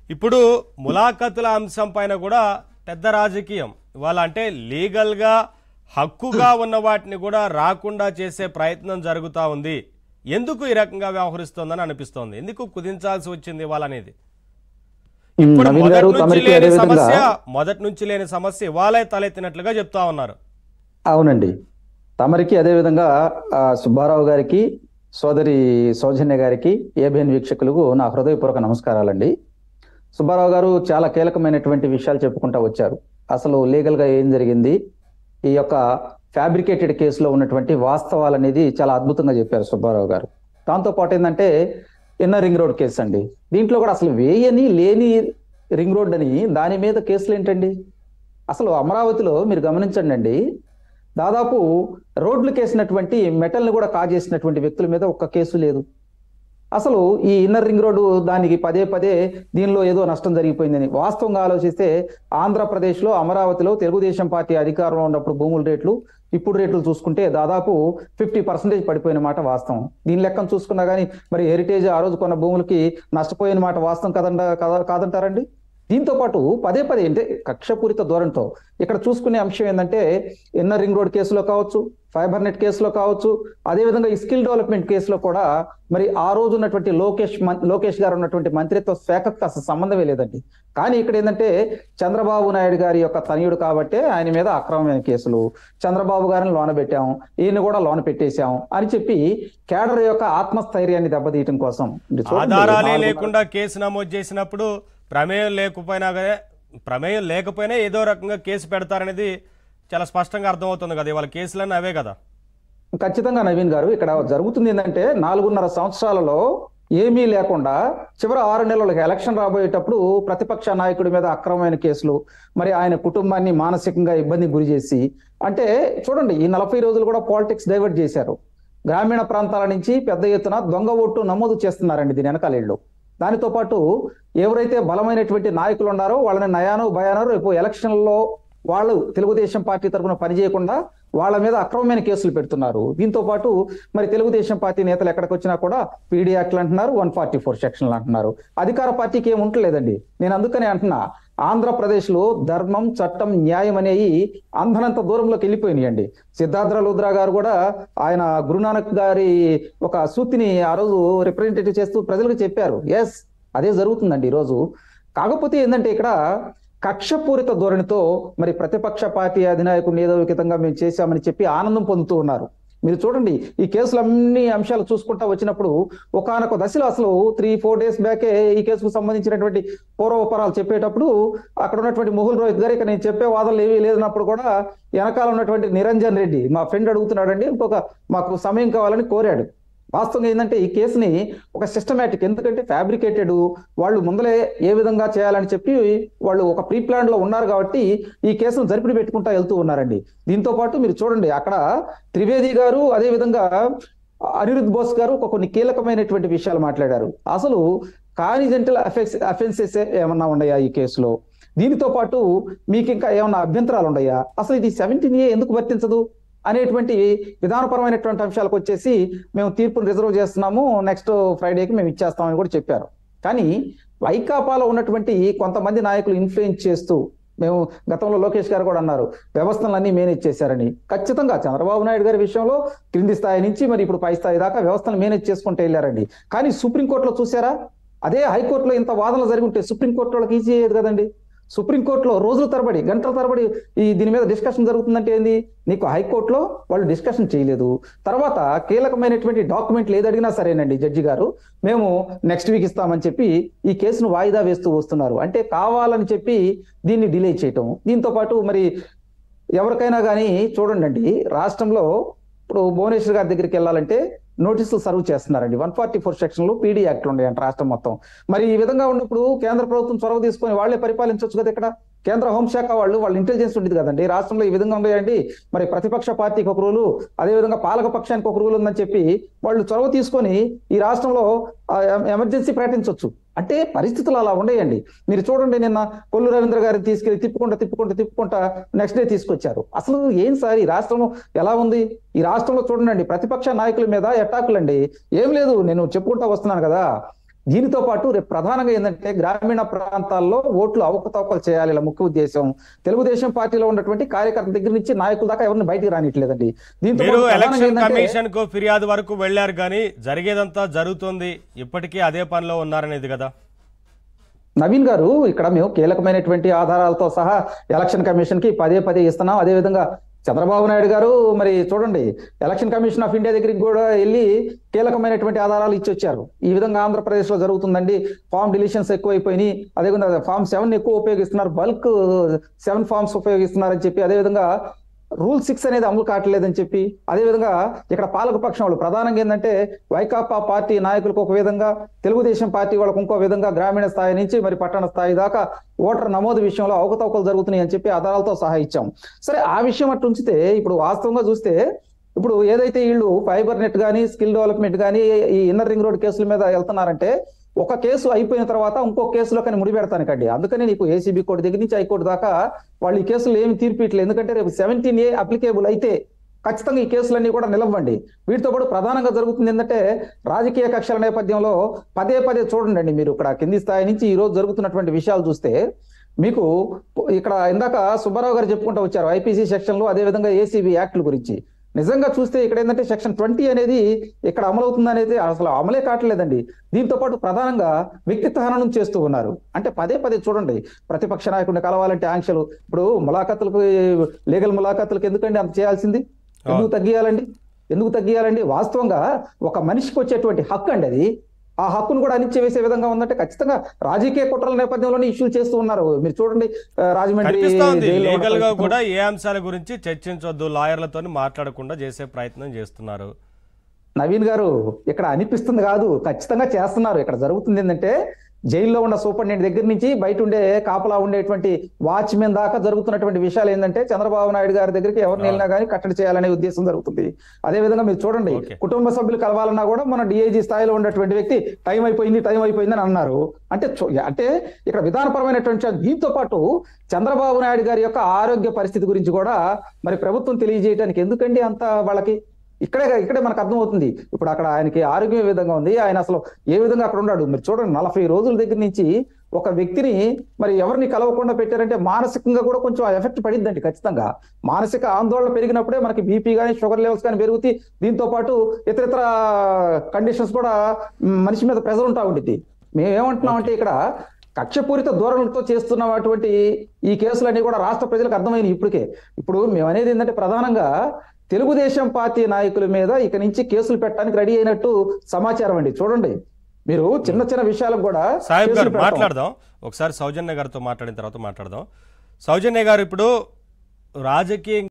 ఇప్పుడు ములాఖతుల అంశం పైన కూడా పెద్ద రాజకీయం ఇవాళ అంటే లీగల్గా హక్కుగా ఉన్న వాటిని కూడా రాకుండా చేసే ప్రయత్నం జరుగుతూ ఉంది ఎందుకు ఈ రకంగా వ్యవహరిస్తోందని అనిపిస్తోంది ఎందుకు కుదించాల్సి వచ్చింది ఇవాళ అనేది ఇప్పుడు నవీన్ మొదటి గారు నుంచి తమరికి లేని అదేవిధంగా సమస్య మొదటి నుంచి లేని సమస్య ఇవాళే తలెత్తినట్లుగా చెప్తా ఉన్నారు అవునండి తమరికి అదేవిధంగా ఆ, సుబ్బారావు గారికి సోదరి సౌజన్య గారికి ఏబిఎన్ వీక్షకులకు నా హృదయపూర్వక నమస్కారాలండి సుబ్బారావు గారు చాలా కీలకమైనటువంటి విషయాలు చెప్పుకుంటా వచ్చారు అసలు లీగల్ గా ఏం జరిగింది ఈ యొక్క ఫ్యాబ్రికేటెడ్ కేసులో ఉన్నటువంటి వాస్తవాలు అనేది చాలా అద్భుతంగా చెప్పారు సుబ్బారావు గారు దాంతో పాటు ఏంటంటే ఇన్నర్ రింగ్ రోడ్ కేసు అండి దీంట్లో కూడా అసలు వేయని లేని రింగ్ రోడ్ అని దాని మీద కేసులు ఏంటండి అసలు అమరావతిలో మీరు గమనించండి అండి దాదాపు రోడ్లకు వేసినటువంటి మెటల్ని కూడా కాజేసినటువంటి వ్యక్తుల మీద ఒక్క కేసు లేదు అసలు ఈ ఇన్నర్ రింగ్ రోడ్డు దానికి పదే పదే దీనిలో ఏదో నష్టం జరిగిపోయిందని వాస్తవంగా ఆలోచిస్తే ఆంధ్రప్రదేశ్లో అమరావతిలో తెలుగుదేశం పార్టీ అధికారంలో ఉన్నప్పుడు భూముల రేట్లు ఇప్పుడు రేట్లు చూసుకుంటే దాదాపు ఫిఫ్టీ పర్సెంటేజ్ పడిపోయిన మాట వాస్తవం దీని లెక్కను చూసుకున్నా కానీ మరి హెరిటేజ్ ఆ రోజు కొన్న భూములకి నష్టపోయిన మాట వాస్తవం కదంట కాద- కాదంటారండి దీంతో పాటు పదే పదే అంటే కక్షపూరిత ధోరణితో ఇక్కడ చూసుకునే అంశం ఏంటంటే ఇన్నర్ రింగ్ రోడ్ కేసులో కావచ్చు ఫైబర్ నెట్ కేసులో కావచ్చు అదేవిధంగా ఈ స్కిల్ డెవలప్మెంట్ కేసులో కూడా మరి ఆ రోజు ఉన్నటువంటి లోకేష్ మన్- లోకేష్ గారు ఉన్నటువంటి మంత్రిత్వ శాఖకు అసలు సంబంధమే లేదండి కానీ ఇక్కడ ఏంటంటే చంద్రబాబు నాయుడు గారి యొక్క తనయుడు కాబట్టే ఆయన మీద అక్రమమైన కేసులు చంద్రబాబు గారిని లోన పెట్టాం ఈయన కూడా లోన పెట్టేశాం అని చెప్పి కేడర్ యొక్క ఆత్మస్థైర్యాన్ని దెబ్బతీయటం కోసం ఇది చూడండి, ఆధారాలే నాలుగున్నర- లేకుండా కేసు నమోదు చేసినప్పుడు ప్రమేయం లేకపోయినా కానీ ప్రమేయం లేకపోయినా ఏదో రకంగా కేసు పెడతారనేది చాలా స్పష్టంగా అర్థమవుతుంది కదా ఇవాళ కేసులన్నీ అవే కదా ఖచ్చితంగా నవీన్ గారు ఇక్కడ జరుగుతుంది ఏంటంటే నాలుగున్నర సంవత్సరాలలో ఏమీ లేకుండా చివరి ఆరు నెలలకు ఎలక్షన్ రాబోయేటప్పుడు ప్రతిపక్ష నాయకుడి మీద అక్రమమైన కేసులు మరి ఆయన కుటుంబాన్ని మానసికంగా ఇబ్బంది గురి చేసి అంటే చూడండి ఈ నలభై రోజులు కూడా పాలిటిక్స్ డైవర్ట్ చేశారు గ్రామీణ ప్రాంతాల నుంచి పెద్ద ఎత్తున దొంగ ఓటు నమోదు చేస్తున్నారండి దీని వెనకాలేళ్ళు దానితో పాటు ఎవరైతే బలమైనటువంటి నాయకులు ఉన్నారో వాళ్ళని నయానో భయానో రేపు ఎలక్షన్లలో వాళ్ళు తెలుగుదేశం పార్టీ తరఫున పనిచేయకుండా వాళ్ళ మీద అక్రమమైన కేసులు పెడుతున్నారు దీంతో పాటు మరి తెలుగుదేశం పార్టీ నేతలు ఎక్కడికి వచ్చినా కూడా పీడీ యాక్ట్లు అంటున్నారు వన్ ఫార్టీ ఫోర్ సెక్షన్లు అంటున్నారు అధికార పార్టీకి ఏం ఉండలేదండి నేను అందుకనే అంటున్నా ఆంధ్రప్రదేశ్ లో ధర్మం చట్టం న్యాయం అనేవి అందనంత దూరంలోకి వెళ్ళిపోయినాయండి సిద్ధార్థ లుద్రా గారు కూడా ఆయన గురునానక్ గారి ఒక సూతిని ఆ రోజు రిప్రజెంటేటివ్ చేస్తూ ప్రజలకు చెప్పారు ఎస్ అదే జరుగుతుందండి ఈరోజు కాకపోతే ఏంటంటే ఇక్కడ కక్షపూరిత ధోరణితో మరి ప్రతిపక్ష పార్టీ అధినాయకుడిని ఏదో విధంగా మేము చేశామని చెప్పి ఆనందం పొందుతూ ఉన్నారు మీరు చూడండి ఈ కేసులు అన్ని అంశాలు చూసుకుంటా వచ్చినప్పుడు ఒకనొక దశలో అసలు త్రీ ఫోర్ డేస్ బ్యాకే ఈ కేసుకు సంబంధించినటువంటి పూర్వపరాలు చెప్పేటప్పుడు అక్కడ ఉన్నటువంటి మొహుల్ రోహిత్ గారు ఇక నేను చెప్పే వాదనలు ఏమీ లేదన్నప్పుడు కూడా వెనకాల ఉన్నటువంటి నిరంజన్ రెడ్డి మా ఫ్రెండ్ అడుగుతున్నాడండి ఇంకొక మాకు సమయం కావాలని కోరాడు వాస్తవంగా ఏంటంటే ఈ కేసుని ఒక సిస్టమేటిక్ ఎందుకంటే ఫ్యాబ్రికేటెడ్ వాళ్ళు ముందలే ఏ విధంగా చేయాలని చెప్పి వాళ్ళు ఒక ప్రీ ప్లాన్ లో ఉన్నారు కాబట్టి ఈ కేసును జరిపిడి పెట్టుకుంటా వెళ్తూ ఉన్నారండి దీంతో పాటు మీరు చూడండి అక్కడ త్రివేది గారు అదే విధంగా అనిరుద్ బోస్ గారు ఒక కొన్ని కీలకమైనటువంటి విషయాలు మాట్లాడారు అసలు కానిజెంటల్ అఫెక్స్ అఫెన్సెస్ ఏమన్నా ఉన్నాయా ఈ కేసులో దీనితో పాటు మీకు ఇంకా ఏమన్నా అభ్యంతరాలు ఉన్నాయా అసలు ఇది సెవెంటీన్ ఏ ఎందుకు వర్తించదు అనేటువంటి విధానపరమైనటువంటి అంశాలకు వచ్చేసి మేము తీర్పును రిజర్వ్ చేస్తున్నాము నెక్స్ట్ ఫ్రైడేకి మేము ఇచ్చేస్తామని కూడా చెప్పారు కానీ వైకాపాలో ఉన్నటువంటి కొంతమంది నాయకులు ఇన్ఫ్లుయెన్స్ చేస్తూ మేము గతంలో లోకేష్ గారు కూడా అన్నారు వ్యవస్థలన్నీ మేనేజ్ చేశారని ఖచ్చితంగా చంద్రబాబు నాయుడు గారి విషయంలో క్రింది స్థాయి నుంచి మరి ఇప్పుడు పై స్థాయి దాకా వ్యవస్థను మేనేజ్ చేసుకుంటూ వెళ్ళారండి కానీ సుప్రీంకోర్టులో చూసారా అదే హైకోర్టులో ఇంత వాదనలు జరిగి ఉంటే సుప్రీంకోర్టులో వాళ్ళకి ఈజీ అయ్యేది కదండి సుప్రీంకోర్టులో రోజుల తరబడి గంటల తరబడి ఈ దీని మీద డిస్కషన్ జరుగుతుందంటే ఏంది నీకు హైకోర్టులో వాళ్ళు డిస్కషన్ చేయలేదు తర్వాత కీలకమైనటువంటి డాక్యుమెంట్లు ఏది అడిగినా సరేనండి జడ్జి గారు మేము నెక్స్ట్ వీక్ ఇస్తామని చెప్పి ఈ కేసును వాయిదా వేస్తూ వస్తున్నారు అంటే కావాలని చెప్పి దీన్ని డిలే చేయటం దీంతో పాటు మరి ఎవరికైనా కానీ చూడండి రాష్ట్రంలో ఇప్పుడు భువనేశ్వర్ గారి దగ్గరికి వెళ్ళాలంటే నోటీసులు సర్వ్ చేస్తున్నారండి వన్ ఫార్టీ ఫోర్ సెక్షన్లు పీడీ యాక్ట్ ఉన్నాయంట రాష్ట్రం మొత్తం మరి ఈ విధంగా ఉన్నప్పుడు కేంద్ర ప్రభుత్వం చొరవ తీసుకొని వాళ్ళే పరిపాలించవచ్చు కదా ఇక్కడ కేంద్ర హోంశాఖ వాళ్ళు వాళ్ళ ఇంటెలిజెన్స్ ఉండేది కదండి రాష్ట్రంలో ఈ విధంగా ఉన్నాయండి మరి ప్రతిపక్ష పార్టీకి ఒక రూలు అదేవిధంగా పాలక పక్షానికి ఒక రూల్ ఉందని చెప్పి వాళ్ళు చొరవ తీసుకొని ఈ రాష్ట్రంలో ఆ, ఎమ- ఎమర్జెన్సీ ప్రకటించవచ్చు అంటే పరిస్థితులు అలా ఉండేయండి మీరు చూడండి నిన్న కొల్లు రవీంద్ర గారిని తీసుకెళ్లి తిప్పుకుంటా తిప్పుకుంటా తిప్పుకుంటా నెక్స్ట్ డే తీసుకొచ్చారు అసలు ఏం సార్ ఈ రాష్ట్రం ఎలా ఉంది ఈ రాష్ట్రంలో చూడండి ప్రతిపక్ష నాయకుల మీద అటాకులు అండి ఏం లేదు నేను చెప్పుకుంటా వస్తున్నాను కదా దీనితో పాటు రేపు ప్రధానంగా ఏంటంటే గ్రామీణ ప్రాంతాల్లో ఓట్లు అవకతవకలు చేయాలి ఇలా ముఖ్య ఉద్దేశం తెలుగుదేశం పార్టీలో ఉన్నటువంటి కార్యకర్తల దగ్గర నుంచి నాయకుల దాకా ఎవరిని బయటికి రానిట్లేదండి దీంతో మీరు పాటు ప్రధానంగా ఎలక్షన్ ఏంటంటే- కమిషన్ కు ఫిర్యాదు వరకు వెళ్ళారు కానీ జరిగేదంతా జరుగుతుంది ఇప్పటికీ అదే పనిలో ఉన్నారనేది కదా నవీన్ గారు ఇక్కడ మేము కీలకమైనటువంటి ఆధారాలతో సహా ఎలక్షన్ కమిషన్ కి పదే పదే ఇస్తున్నాం అదే విధంగా చంద్రబాబు నాయుడు గారు మరి చూడండి ఎలక్షన్ కమిషన్ ఆఫ్ ఇండియా దగ్గరికి కూడా వెళ్ళి కీలకమైనటువంటి ఆధారాలు ఇచ్చి వచ్చారు ఈ విధంగా ఆంధ్రప్రదేశ్ లో జరుగుతుందండి ఫామ్ డిలీషన్స్ ఎక్కువైపోయినాయి అదేవిధంగా ఫామ్ సెవెన్ ఎక్కువ ఉపయోగిస్తున్నారు బల్క్ సెవెన్ ఫామ్స్ ఉపయోగిస్తున్నారని చెప్పి అదేవిధంగా రూల్ సిక్స్ అనేది అమలు కావట్లేదని చెప్పి అదేవిధంగా ఇక్కడ పాలక పక్షం వాళ్ళు ప్రధానంగా ఏంటంటే వైకాపా పార్టీ నాయకులకు ఒక విధంగా తెలుగుదేశం పార్టీ వాళ్ళకు ఇంకో విధంగా గ్రామీణ స్థాయి నుంచి మరి పట్టణ స్థాయి దాకా ఓటర్ నమోదు విషయంలో అవకతవకలు జరుగుతున్నాయి అని చెప్పి ఆధారాలతో సహా ఇచ్చాం సరే ఆ విషయం అటు ఉంచితే ఇప్పుడు వాస్తవంగా చూస్తే ఇప్పుడు ఏదైతే వీళ్ళు ఫైబర్ నెట్ కానీ స్కిల్ డెవలప్మెంట్ కానీ ఈ ఇన్నర్ రింగ్ రోడ్ కేసుల మీద వెళ్తున్నారంటే ఒక కేసు అయిపోయిన తర్వాత ఇంకో కేసులో కానీ ముడిపెడతానికండి అందుకని నీకు ఏసీబీ కోర్టు దగ్గర నుంచి హైకోర్టు దాకా వాళ్ళు ఈ కేసులు ఏమి తీర్పిట్లేదు ఎందుకంటే రేపు సెవెంటీన్ ఏ అప్లికేబుల్ అయితే ఖచ్చితంగా ఈ కేసులన్నీ కూడా నిలవండి వీటితో పాటు ప్రధానంగా జరుగుతుంది ఏంటంటే రాజకీయ కక్షల నేపథ్యంలో పదే పదే చూడండి అండి మీరు ఇక్కడ కింది స్థాయి నుంచి ఈ రోజు జరుగుతున్నటువంటి విషయాలు చూస్తే మీకు ఇక్కడ ఇందాక సుబ్బారావు గారు చెప్పుకుంటూ వచ్చారు ఐపీసీ సెక్షన్లు అదేవిధంగా ఏసీబీ యాక్ట్ల గురించి నిజంగా చూస్తే ఇక్కడ ఏంటంటే సెక్షన్ ట్వంటీ అనేది ఇక్కడ అమలవుతుంది అనేది అసలు అమలే కావట్లేదండి దీంతో పాటు ప్రధానంగా వ్యక్తిత్వ హననం చేస్తూ ఉన్నారు అంటే పదే పదే చూడండి ప్రతిపక్ష నాయకుడిని కలవాలంటే ఆంక్షలు ఇప్పుడు ములాఖతులకు లీగల్ ములాఖతులకు ఎందుకండి అంత చేయాల్సింది ఎందుకు తగ్గియాలండి ఎందుకు తగ్గియాలండి వాస్తవంగా ఒక మనిషికి వచ్చేటువంటి హక్కు అండి అది ఆ హక్కును కూడా అనిచ్చి వేసే విధంగా ఉందంటే ఖచ్చితంగా రాజకీయ కుట్రల నేపథ్యంలోనే ఇష్యూలు చేస్తూ ఉన్నారు మీరు చూడండి ఆ, రాజమండ్రి కనిపిస్తా ఉంది జైల్లో ఉన్న లీగల్ గా పరిస్థితులు. కూడా ఏ అంశాల గురించి చర్చించొద్దు లాయర్లతో మాట్లాడకుండా చేసే ప్రయత్నం చేస్తున్నారు నవీన్ గారు ఇక్కడ అనిపిస్తుంది కాదు ఖచ్చితంగా చేస్తున్నారు ఇక్కడ జరుగుతుంది ఏంటంటే జైల్లో ఉన్న సూపరింటెండెంట్ దగ్గర నుంచి బయట ఉండే కాపలా ఉండేటువంటి వాచ్మెన్ దాకా జరుగుతున్నటువంటి విషయాలు ఏంటంటే చంద్రబాబు నాయుడు గారి దగ్గరికి ఎవరిని వెళ్ళినా కానీ కట్టడి చేయాలనే ఉద్దేశం జరుగుతుంది అదే విధంగా మీరు చూడండి Okay. కుటుంబ సభ్యులు కలవాలన్నా కూడా మన డిఐజీ స్థాయిలో ఉన్నటువంటి వ్యక్తి టైం అయిపోయింది టైం అయిపోయింది అని అన్నారు అంటే చూ- అంటే ఇక్కడ విధానపరమైనటువంటి విషయాలు. దీంతో పాటు చంద్రబాబు నాయుడు గారి యొక్క ఆరోగ్య పరిస్థితి గురించి కూడా మరి ప్రభుత్వం తెలియజేయడానికి ఎందుకండి అంత వాళ్ళకి ఇక్కడే ఇక్కడే మనకు అర్థమవుతుంది ఇప్పుడు అక్కడ ఆయనకి ఆరోగ్యం ఏ విధంగా ఉంది ఆయన అసలు ఏ విధంగా అక్కడ ఉన్నాడు మీరు చూడండి నలభై రోజుల దగ్గర నుంచి ఒక వ్యక్తిని మరి ఎవరిని కలవకుండా పెట్టారంటే మానసికంగా కూడా కొంచెం ఎఫెక్ట్ పడిందండి ఖచ్చితంగా మానసిక ఆందోళన పెరిగినప్పుడే మనకి బీపీ కానీ షుగర్ లెవెల్స్ కానీ పెరుగుతాయి దీంతో పాటు ఇతరితర కండిషన్స్ కూడా మ్, మనిషి మీద ప్రెజర్ ఉంటా ఉండిద్ది మేము ఏమంటున్నాం అంటే ఇక్కడ కక్షపూరిత ధోరణులతో చేస్తున్న అటువంటి ఈ కేసులన్నీ కూడా రాష్ట్ర ప్రజలకు అర్థమైనవి ఇప్పటికే ఇప్పుడు మేము అనేది ఏంటంటే ప్రధానంగా తెలుగుదేశం పార్టీ నాయకుల మీద ఇక నుంచి కేసులు పెట్టడానికి రెడీ అయినట్టు సమాచారం అండి చూడండి మీరు చిన్న చిన్న విషయాలకు కూడా సాహిబ్ కేసులు గారు పెడతాం. మాట్లాడదాం ఒకసారి సౌజన్య గారితో మాట్లాడిన తర్వాత మాట్లాడదాం సౌజన్య గారు ఇప్పుడు రాజకీయ